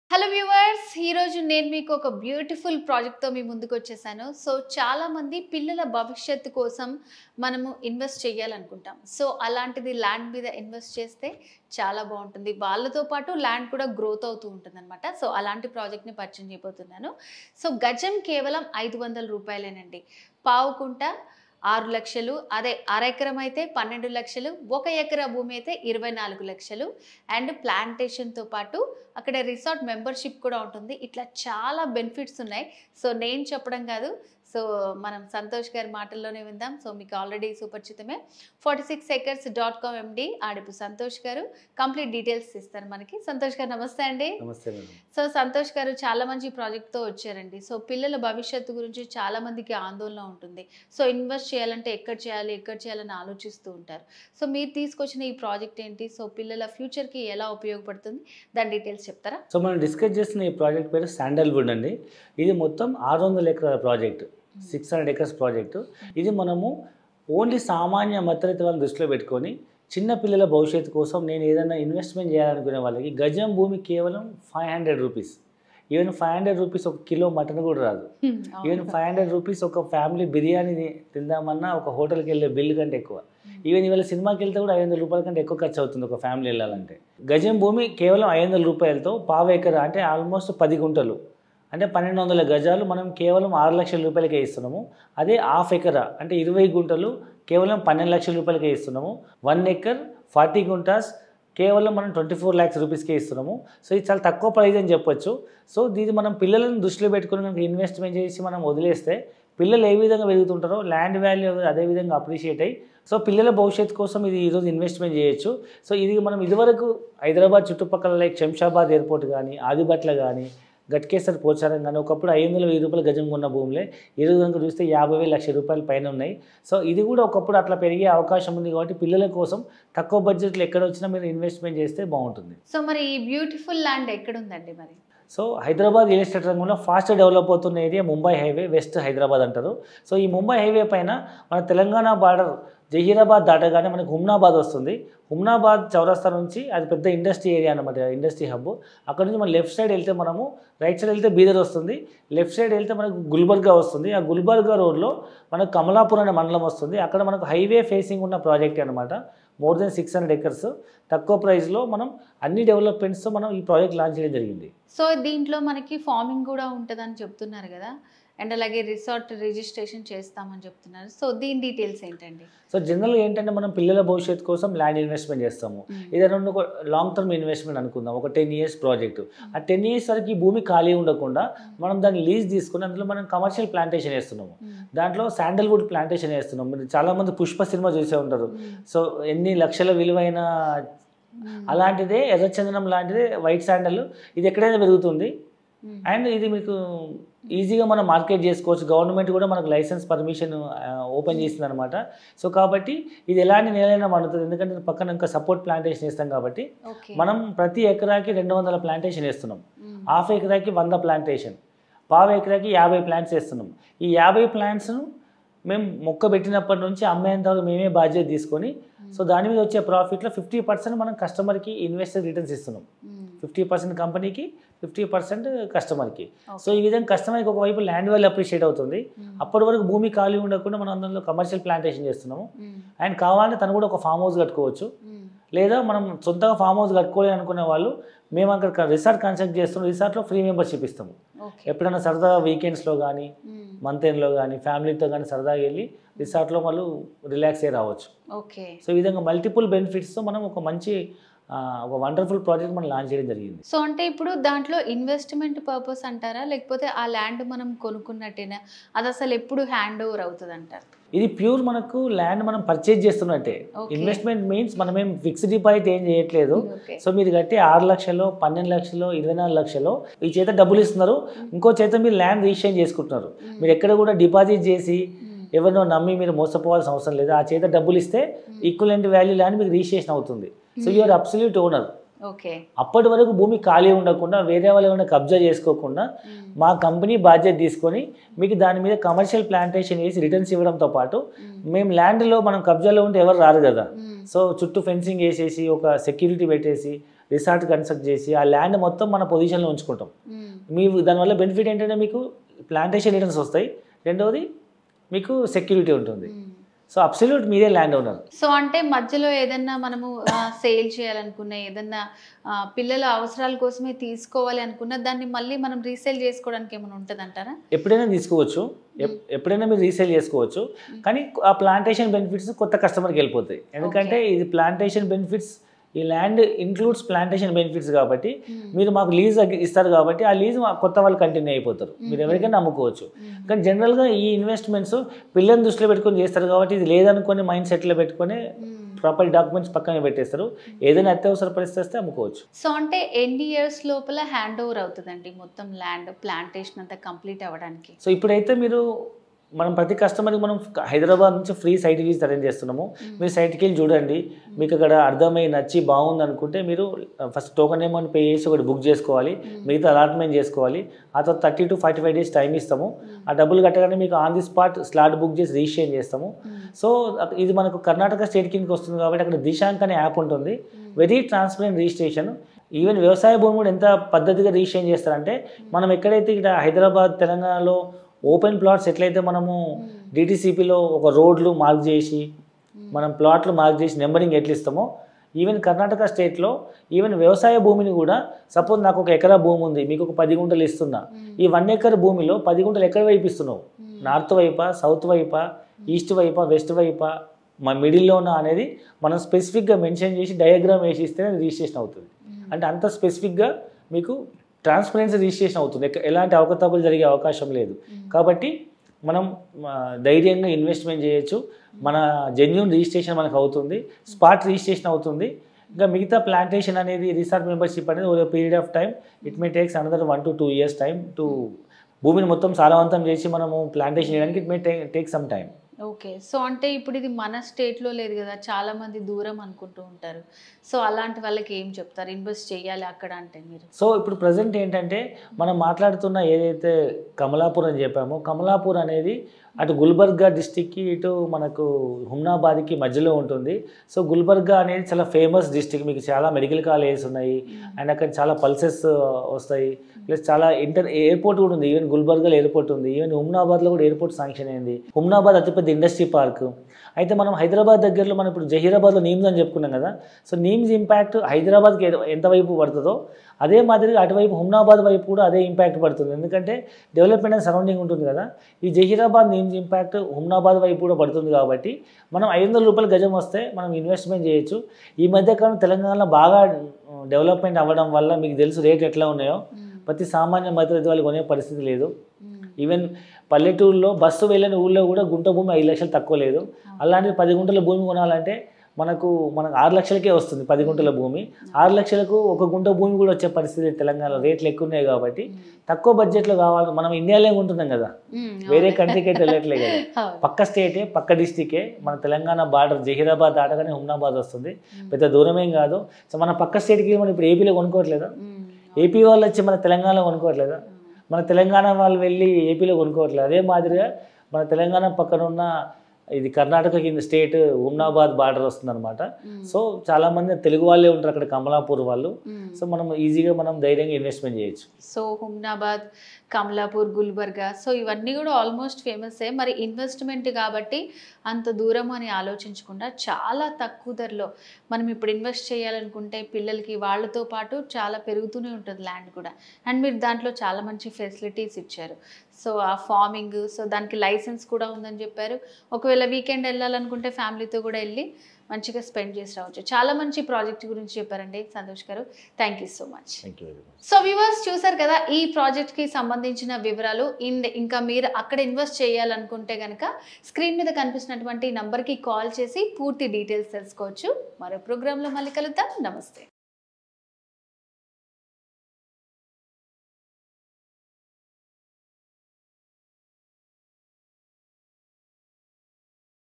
Hello viewers ఈరోజు నేను మీకు ఒక బ్యూటిఫుల్ ప్రాజెక్ట్తో మీ ముందుకు వచ్చేసాను సో చాలామంది పిల్లల భవిష్యత్తు కోసం మనము ఇన్వెస్ట్ చేయాలనుకుంటాం సో అలాంటిది ల్యాండ్ మీద ఇన్వెస్ట్ చేస్తే చాలా బాగుంటుంది వాళ్ళతో పాటు ల్యాండ్ కూడా గ్రోత్ అవుతూ ఉంటుంది అనమాట సో అలాంటి ప్రాజెక్ట్ని పరిచయం చేయబోతున్నాను సో గజం కేవలం ఐదు వందల రూపాయలేనండి పావుకుంట ఆరు లక్షలు అదే అర ఎకరం అయితే పన్నెండు లక్షలు ఒక ఎకరా భూమి అయితే ఇరవై నాలుగు లక్షలు అండ్ ప్లాంటేషన్తో పాటు అక్కడ రిసార్ట్ మెంబర్షిప్ కూడా ఉంటుంది ఇట్లా చాలా బెనిఫిట్స్ ఉన్నాయి సో నేను చెప్పడం కాదు సో మనం సంతోష్ గారి మాటల్లోనే విందాం సో మీకు ఆల్రెడీ సుపరిచితమే forty six acres dot com MD ఆడిపు సంతోష్ గారు కంప్లీట్ డీటెయిల్స్ ఇస్తారు మనకి సంతోష్ గారు నమస్తే అండి నమస్తే మేడం సో సంతోష్ గారు చాలా మంచి ప్రాజెక్ట్తో వచ్చారండి సో పిల్లల భవిష్యత్తు గురించి చాలా మందికి ఆందోళన ఉంటుంది సో ఇన్వెస్ట్ చేయాలంటే ఎక్కడ చేయాలి ఎక్కడ చేయాలని ఆలోచిస్తూ ఉంటారు సో మీరు తీసుకొచ్చిన ఈ ప్రాజెక్ట్ ఏంటి సో పిల్లల ఫ్యూచర్కి ఎలా ఉపయోగపడుతుంది దాని డీటెయిల్స్ చెప్తారా సో మనం డిస్కస్ చేస్తున్న ఈ ప్రాజెక్ట్ పేరు శాండల్వుడ్ అండి ఇది మొత్తం ఆరు వందల ఎకరాల project six hundred acres project ఇది మనము ఓన్లీ సామాన్య మధ్యతరగతి వాళ్ళని దృష్టిలో పెట్టుకొని చిన్న పిల్లల భవిష్యత్తు కోసం నేను ఏదైనా ఇన్వెస్ట్మెంట్ చేయాలనుకునే వాళ్ళకి గజం భూమి కేవలం five hundred rupees even five hundred rupees ఒక కిలో మటన్ కూడా రాదు ఈవెన్ ఫైవ్ హండ్రెడ్ రూపీస్ ఒక ఫ్యామిలీ బిర్యానీ తిందామన్నా ఒక హోటల్కి వెళ్ళే బిల్ కంటే ఎక్కువ ఈవెన్ ఇవాళ సినిమాకి వెళ్తే కూడా ఐదు వందల రూపాయల కంటే ఎక్కువ ఖర్చు అవుతుంది ఒక ఫ్యామిలీ వెళ్ళాలంటే గజం భూమి కేవలం ఐదు వందల రూపాయలతో పావు ఎకరా అంటే ఆల్మోస్ట్ పది గుంటలు అంటే పన్నెండు వందల గజాలు మనం కేవలం ఆరు లక్షల రూపాయలకే ఇస్తున్నాము అదే హాఫ్ ఎకరా అంటే ఇరవై గుంటలు కేవలం పన్నెండు లక్షల రూపాయలకే ఇస్తున్నాము వన్ ఎకర్ ఫార్టీ గుంటాస్ కేవలం మనం ట్వంటీ ఫోర్ ల్యాక్స్ రూపీస్కే ఇస్తున్నాము సో ఇది చాలా తక్కువ ప్రైస్ అని చెప్పొచ్చు సో దీన్ని మనం పిల్లలను దృష్టిలో పెట్టుకుని కనుక ఇన్వెస్ట్మెంట్ చేసి మనం వదిలేస్తే పిల్లలు ఏ విధంగా పెరుగుతుంటారో ల్యాండ్ వాల్యూ అదే విధంగా అప్రిషియేట్ అయ్యి సో పిల్లల భవిష్యత్తు కోసం ఇది ఈరోజు ఇన్వెస్ట్మెంట్ చేయొచ్చు సో ఇది మనం ఇదివరకు హైదరాబాద్ చుట్టుపక్కల లైక్ శంషాబాద్ ఎయిర్పోర్ట్ కానీ ఆదిబట్ల కానీ గట్కేసర్ పోచారం కానీ ఒకప్పుడు ఐదు వందల వెయ్యి రూపాయల గజం కొన్న భూములే ఈరోజు కనుక చూస్తే యాభై వేల లక్ష రూపాయల పైన ఉన్నాయి సో ఇది కూడా ఒకప్పుడు అట్లా పెరిగే అవకాశం ఉంది కాబట్టి పిల్లల కోసం తక్కువ బడ్జెట్లో ఎక్కడ వచ్చినా మీరు ఇన్వెస్ట్మెంట్ చేస్తే బాగుంటుంది సో మరి ఈ బ్యూటిఫుల్ ల్యాండ్ ఎక్కడుందండి మరి సో హైదరాబాద్ రియల్ ఎస్టేట్ రంగంలో ఫాస్ట్ డెవలప్ అవుతున్న area Mumbai highway west Hyderabad అంటారు సో ఈ ముంబై హైవే పైన మన తెలంగాణ బార్డర్ జహీరాబాద్ దాటగానే మనకు హుమ్నాబాద్ వస్తుంది హుమ్నాబాద్ చౌరస్తా నుంచి అది పెద్ద ఇండస్ట్రీ ఏరియా అనమాట ఇండస్ట్రీ హబ్ అక్కడ నుంచి మనం లెఫ్ట్ సైడ్ వెళ్తే మనము రైట్ సైడ్ వెళ్తే బీదర్ వస్తుంది లెఫ్ట్ సైడ్ వెళ్తే మనకు గుల్బర్గా వస్తుంది ఆ గుల్బర్గా రోడ్లో మనకు కమలాపూర్ అనే మండలం వస్తుంది అక్కడ మనకు హైవే ఫేసింగ్ ఉన్న ప్రాజెక్ట్ అనమాట more than six hundred acres తక్కువ ప్రైస్లో మనం అన్ని డెవలప్మెంట్స్తో మనం ఈ ప్రాజెక్ట్ లాంచ్ చేయడం జరిగింది సో దీంట్లో మనకి ఫార్మింగ్ కూడా ఉంటుందని చెప్తున్నారు కదా అండ్ అలాగే రిసార్ట్ రిజిస్ట్రేషన్ చేస్తామని చెప్తున్నారు సో దీని డీటెయిల్స్ ఏంటండి సో జనరల్గా ఏంటంటే మనం పిల్లల భవిష్యత్తు కోసం ల్యాండ్ ఇన్వెస్ట్మెంట్ చేస్తాము ఏదైనా ఒక లాంగ్ టర్మ్ ఇన్వెస్ట్మెంట్ అనుకుందాం ఒక టెన్ ఇయర్స్ ప్రాజెక్టు ఆ టెన్ ఇయర్స్ వరకు ఈ భూమి ఖాళీ ఉండకుండా మనం దాన్ని లీజ్ తీసుకుని అందులో మనం కమర్షియల్ ప్లాంటేషన్ వేస్తున్నాము దాంట్లో శాండల్వుడ్ ప్లాంటేషన్ వేస్తున్నాం మీరు చాలామంది పుష్ప సినిమా చూసే ఉంటారు సో ఎన్ని లక్షల విలువైన అలాంటిదే ఎర్రచందనం లాంటిదే వైట్ శాండల్ ఇది ఎక్కడైనా పెరుగుతుంది అండ్ ఇది మీకు ఈజీగా మనం మార్కెట్ చేసుకోవచ్చు గవర్నమెంట్ కూడా మనకు లైసెన్స్ పర్మిషన్ ఓపెన్ చేసింది అనమాట సో కాబట్టి ఇది ఎలాంటి నేలైనా పండుతుంది ఎందుకంటే పక్కన ఇంకా సపోర్ట్ ప్లాంటేషన్ వేస్తాం కాబట్టి ఓకే మనం ప్రతి ఎకరాకి రెండు వందల ప్లాంటేషన్ వేస్తున్నాం హాఫ్ ఎకరాకి వంద ప్లాంటేషన్ పావు ఎకరాకి యాభై ప్లాంట్స్ వేస్తున్నాం ఈ యాభై ప్లాంట్స్ను మేము మొక్క పెట్టినప్పటి నుంచి అమ్మేంత వరకు మేమే బాధ్యత తీసుకొని సో దాని మీద వచ్చే ప్రాఫిట్లో ఫిఫ్టీ పర్సెంట్ మనం కస్టమర్కి ఇన్వెస్టర్ రిటర్న్స్ ఇస్తున్నాం ఫిఫ్టీ పర్సెంట్ కంపెనీకి ఫిఫ్టీ పర్సెంట్ కస్టమర్కి సో ఈ విధంగా కస్టమర్కి ఒకవైపు ల్యాండ్ వాల్యూ అప్రిషియేట్ అవుతుంది అప్పటి వరకు భూమి ఖాళీ ఉండకుండా మనం అందులో కమర్షియల్ ప్లాంటేషన్ చేస్తున్నాము అండ్ కావాలంటే తను కూడా ఒక ఫామ్ హౌస్ కట్టుకోవచ్చు లేదా మనం సొంతంగా ఫామ్ హౌస్ కట్టుకోవాలి అనుకునే వాళ్ళు మేము అక్కడ రిసార్ట్ కన్స్ట్రక్ట్ చేస్తున్నాం రిసార్ట్లో ఫ్రీ మెంబర్షిప్ ఇస్తాము ఓకే ఎప్పుడైనా సరదాగా వీకెండ్స్లో కానీ మంత్ ఎండ్లో కానీ ఫ్యామిలీతో కానీ సరదాగా వెళ్ళి రిసార్ట్లో వాళ్ళు రిలాక్స్ అయ్యి రావచ్చు ఓకే సో ఈ విధంగా మల్టిపుల్ బెనిఫిట్స్తో మనం ఒక మంచి ఆ, ఒక వండర్ఫుల్ ప్రాజెక్ట్ మనం లాంచ్ చేయడం జరిగింది సో అంటే ఇప్పుడు దాంట్లో ఇన్వెస్ట్మెంట్ పర్పస్ అంటారా లేకపోతే ఆ ల్యాండ్ మనం కొనుక్కున్నట్టేనా అది అసలు ఎప్పుడు హ్యాండ్ ఓవర్ అవుతుంది అంటారు ఇది ప్యూర్ మనకు ల్యాండ్ మనం పర్చేజ్ చేస్తున్నట్టే Okay. ఇన్వెస్ట్మెంట్ మీన్స్ మనం ఏం ఫిక్స్డ్ డిపాజిట్ ఏం చేయట్లేదు ఓకే సో మీరు కట్టి ఆరు లక్షలు పన్నెండు లక్షలు ఇరవై నాలుగు లక్షలు ఈ చేత డబ్బులు ఇస్తున్నారు ఇంకో చేత మీరు ల్యాండ్ రిజిస్ట్రేషన్ చేసుకుంటున్నారు మీరు ఎక్కడ కూడా డిపాజిట్ చేసి ఎవరినో నమ్మి మీరు మోసపోవాల్సిన అవసరం లేదు ఆ చేత డబ్బులు ఇస్తే ఈక్వలెంట్ వాల్యూ ల్యాండ్ మీకు రిజిస్ట్రేషన్ అవుతుంది so you are absolute owner okay అప్పటి వరకు భూమి ఖాళీ ఉండకుండా వేరే వాళ్ళు ఏమైనా కబ్జా చేసుకోకుండా మా కంపెనీ బాధ్యత తీసుకొని మీకు దాని మీద కమర్షియల్ ప్లాంటేషన్ వేసి రిటర్న్స్ ఇవ్వడంతో పాటు మేము ల్యాండ్లో మనం కబ్జాలో ఉంటే ఎవరు రారు కదా సో చుట్టూ ఫెన్సింగ్ వేసేసి ఒక సెక్యూరిటీ పెట్టేసి రిసార్ట్ కన్స్ట్రక్ట్ చేసి ఆ ల్యాండ్ మొత్తం మన పొజిషన్లో ఉంచుకుంటాం మ్మ్. మీ దానివల్ల బెనిఫిట్ ఏంటంటే మీకు ప్లాంటేషన్ రిటర్న్స్ వస్తాయి రెండవది మీకు సెక్యూరిటీ ఉంటుంది మ్మ్. సో అబ్సల్యూట్ మీరే ల్యాండ్ ఓనర్ సో అంటే మధ్యలో ఏదన్నా మనము సేల్ చేయాలనుకున్న ఏదన్నా ఆ, పిల్లల అవసరాల కోసమే తీసుకోవాలి అనుకున్న దాన్ని మళ్ళీ మనం రీసేల్ చేసుకోవడానికి ఏమైనా ఉంటుంది అంటారా ఎప్పుడైనా తీసుకోవచ్చు ఎప్- ఎప్పుడైనా మీరు రీసేల్ చేసుకోవచ్చు కానీ ఆ ప్లాంటేషన్ బెనిఫిట్స్ కొత్త కస్టమర్కి వెళ్ళిపోతాయి ఎందుకంటే ఇది ప్లాంటేషన్ బెనిఫిట్స్ ఈ ల్యాండ్ ఇంక్లూడ్స్ ప్లాంటేషన్ బెనిఫిట్స్ కాబట్టి మీరు మాకు లీజ్ ఇస్తారు కాబట్టి ఆ లీజ్ కొత్త వాళ్ళు కంటిన్యూ అయిపోతారు మీరు ఎవరికైనా అమ్ముకోవచ్చు కానీ జనరల్గా ఈ ఇన్వెస్ట్మెంట్స్ పిల్లల్ని దృష్టిలో పెట్టుకొని చేస్తారు కాబట్టి ఇది లేదనుకొని మైండ్ సెట్లో పెట్టుకొని ప్రాపర్ డాక్యుమెంట్స్ పక్కన పెట్టేస్తారు ఏదైనా అత్యవసర పరిస్థితి వస్తే అమ్ముకోవచ్చు సో అంటే ఎన్ని ఇయర్స్ లోపల హ్యాండ్ ఓవర్ అవుతుందండి మొత్తం ల్యాండ్ ప్లాంటేషన్ అంతా కంప్లీట్ అవ్వడానికి సో ఇప్పుడైతే మీరు మనం ప్రతి కస్టమర్కి మనం హైదరాబాద్ నుంచి ఫ్రీ సైట్ విజిట్ అరేంజ్ చేస్తున్నాము మీరు సైట్కి వెళ్ళి చూడండి మీకు అక్కడ అర్థమై నచ్చి బాగుంది అనుకుంటే మీరు ఫస్ట్ టోకన్ అమౌంట్ పే చేసి ఒకటి బుక్ చేసుకోవాలి మిగతా అలాట్మెంట్ చేసుకోవాలి ఆ తర్వాత thirty to forty five days time ఇస్తాము ఆ డబ్బులు కట్టగానే మీకు on the spot slot book చేసి రిజిస్ట్రేషన్ చేస్తాము సో ఇది మనకు కర్ణాటక స్టేట్ కిందకి వస్తుంది కాబట్టి అక్కడ దిశాంక్ అనే యాప్ ఉంటుంది వెరీ ట్రాన్స్పరెంట్ రిజిస్ట్రేషన్ ఈవెన్ వ్యవసాయ భూమి కూడా ఎంత పద్ధతిగా రిజిస్ట్రేషన్ చేస్తారంటే మనం ఎక్కడైతే ఇక్కడ హైదరాబాద్ తెలంగాణలో ఓపెన్ ప్లాట్స్ ఎట్లయితే మనము డిటీసీపీలో ఒక రోడ్లు మార్క్ చేసి మనం ప్లాట్లు మార్క్ చేసి నెంబరింగ్ ఎట్లా ఇస్తామో ఈవెన్ కర్ణాటక స్టేట్లో ఈవెన్ వ్యవసాయ భూమిని కూడా సపోజ్ నాకు ఒక ఎకరా భూమి ఉంది మీకు ఒక పది గుంటలు ఇస్తున్నా ఈ వన్ ఎకర్ భూమిలో పది గుంటలు ఎక్కడ వైపు ఇస్తున్నావు నార్త్ వైపా సౌత్ వైపా ఈస్ట్ వైపా వెస్ట్ వైపా మా మిడిల్లోనా అనేది మనం స్పెసిఫిక్గా మెన్షన్ చేసి డయాగ్రామ్ వేసి ఇస్తేనే రిజిస్ట్రేషన్ అవుతుంది అంటే అంత స్పెసిఫిక్గా మీకు ట్రాన్స్పరెన్సీ రిజిస్ట్రేషన్ అవుతుంది ఎక్క- ఎలాంటి అవకతవకలు జరిగే అవకాశం లేదు కాబట్టి మనం ఆ, ధైర్యంగా ఇన్వెస్ట్మెంట్ చేయొచ్చు మన జెన్యున్ రిజిస్ట్రేషన్ మనకు అవుతుంది స్పాట్ రిజిస్ట్రేషన్ అవుతుంది ఇంకా మిగతా ప్లాంటేషన్ అనేది రిసార్ట్ మెంబర్షిప్ అనేది ఒక period of time it may takes another one to two years time to భూమిని మొత్తం సారవంతం చేసి మనము ప్లాంటేషన్ చేయడానికి it may take some time okay so అంటే ఇప్పుడు ఇది మన స్టేట్లో లేదు కదా చాలా మంది దూరం అనుకుంటూ ఉంటారు సో అలాంటి వాళ్ళకి ఏం చెప్తారు ఇన్వెస్ట్ చేయాలి అక్కడ అంటే మీరు సో ఇప్పుడు ప్రజెంట్ ఏంటంటే మనం మాట్లాడుతున్న ఏదైతే కమలాపూర్ అని చెప్పామో కమలాపూర్ అనేది అటు గుల్బర్గా డిస్టిక్కి ఇటు మనకు హుమ్నాబాద్కి మధ్యలో ఉంటుంది సో గుల్బర్గా అనేది చాలా ఫేమస్ డిస్టిక్ మీకు చాలా మెడికల్ కాలేజెస్ ఉన్నాయి అండ్ అక్కడ చాలా పల్సెస్ వస్తాయి ప్లస్ చాలా ఇంటర్ ఎయిర్పోర్ట్ కూడా ఉంది ఈవెన్ గుల్బర్గాలో ఎయిర్పోర్ట్ ఉంది ఈవెన్ హుమ్నాబాద్లో కూడా ఎయిర్పోర్ట్ శాంక్షన్ అయింది హుమ్నాబాద్ అతిపెద్ద ఇండస్ట్రీ పార్క్ అయితే మనం హైదరాబాద్ దగ్గరలో మనం ఇప్పుడు జహీరాబాద్లో నీమ్స్ అని చెప్పుకున్నాం కదా సో నీమ్స్ ఇంపాక్ట్ హైదరాబాద్కి ఏ- ఎంత వైపు పడుతుందో అదే మాదిరిగా అటువైపు హుమ్నాబాద్ వైపు కూడా అదే ఇంపాక్ట్ పడుతుంది ఎందుకంటే డెవలప్మెంట్ అండ్ సరౌండింగ్ ఉంటుంది కదా ఈ జహీరాబాద్ నీమ్స్ ఇంపాక్ట్ హుమ్నాబాద్ వైపు కూడా పడుతుంది కాబట్టి మనం ఐదు వందల రూపాయలు గజం వస్తే మనం ఇన్వెస్ట్మెంట్ చేయొచ్చు ఈ మధ్యకాలం తెలంగాణలో బాగా డెవలప్మెంట్ అవ్వడం వల్ల మీకు తెలుసు రేట్ ఎట్లా ఉన్నాయో ప్రతి సామాన్య మధ్యతరగతి వాళ్ళు కొనే పరిస్థితి లేదు ఈవెన్ పల్లెటూరులో బస్సు వెళ్ళని ఊళ్ళో కూడా గుంట భూమి ఐదు లక్షలు తక్కువ లేదు అలాంటిది పది గుంటల భూమి కొనాలంటే మనకు మనకు ఆరు లక్షలకే వస్తుంది పది గుంటల భూమి ఆరు లక్షలకు ఒక గుంట భూమి కూడా వచ్చే పరిస్థితి తెలంగాణలో రేట్లు ఎక్కువ ఉన్నాయి కాబట్టి తక్కువ బడ్జెట్లో కావాలి మనం ఇండియాలో ఉంటున్నాం కదా వేరే కంట్రీకి అయితే వెళ్ళట్లే కదా పక్క స్టేటే పక్క డిస్టికే మన తెలంగాణ బార్డర్ జహీరాబాద్ దాటగానే హుమ్నాబాద్ వస్తుంది పెద్ద దూరమేం కాదు సో మన పక్క స్టేట్కి మనం ఇప్పుడు ఏపీలో కొనుక్కోవట్లేదా ఏపీ వాళ్ళు వచ్చి మన తెలంగాణలో కొనుక్కోవట్లేదా మన తెలంగాణ వాళ్ళు వెళ్ళి ఏపీలో కొనుక్కోవట్లేదు అదే మాదిరిగా మన తెలంగాణ పక్కన ఉన్న ఇది కర్ణాటక కింద స్టేట్ హుమ్నాబాద్ బార్డర్ వస్తుందన్నమాట సో చాలా మంది తెలుగు వాళ్ళే ఉంటారు అక్కడ కమలాపూర్ వాళ్ళు సో మనం ఈజీగా మనం ధైర్యంగా ఇన్వెస్ట్మెంట్ చేయొచ్చు సో హుమ్నాబాద్ కమలాపూర్ గుల్బర్గా సో ఇవన్నీ కూడా ఆల్మోస్ట్ ఫేమసే మరి ఇన్వెస్ట్మెంట్ కాబట్టి అంత దూరం అని ఆలోచించకుండా చాలా తక్కువ ధరలో మనం ఇప్పుడు ఇన్వెస్ట్ చేయాలనుకుంటే పిల్లలకి వాళ్ళతో పాటు చాలా పెరుగుతూనే ఉంటుంది ల్యాండ్ కూడా అండ్ మీరు దాంట్లో చాలా మంచి ఫెసిలిటీస్ ఇచ్చారు సో ఆ ఫార్మింగ్ సో దానికి లైసెన్స్ కూడా ఉందని చెప్పారు ఒకవేళ వీకెండ్ వెళ్ళాలనుకుంటే ఫ్యామిలీతో కూడా వెళ్ళి మంచిగా స్పెండ్ చేసి రావచ్చు చాలా మంచి ప్రాజెక్ట్ గురించి చెప్పారండి Santosh garu thank you so much thank you very much so viewers చూసారు కదా ఈ ప్రాజెక్ట్కి సంబంధించిన వివరాలు ఇన్ ఇంకా మీరు అక్కడ ఇన్వెస్ట్ చేయాలనుకుంటే కనుక స్క్రీన్ మీద కనిపిస్తున్నటువంటి నంబర్కి కాల్ చేసి పూర్తి డీటెయిల్స్ తెలుసుకోవచ్చు మరో ప్రోగ్రాంలో మళ్ళీ కలుద్దాం నమస్తే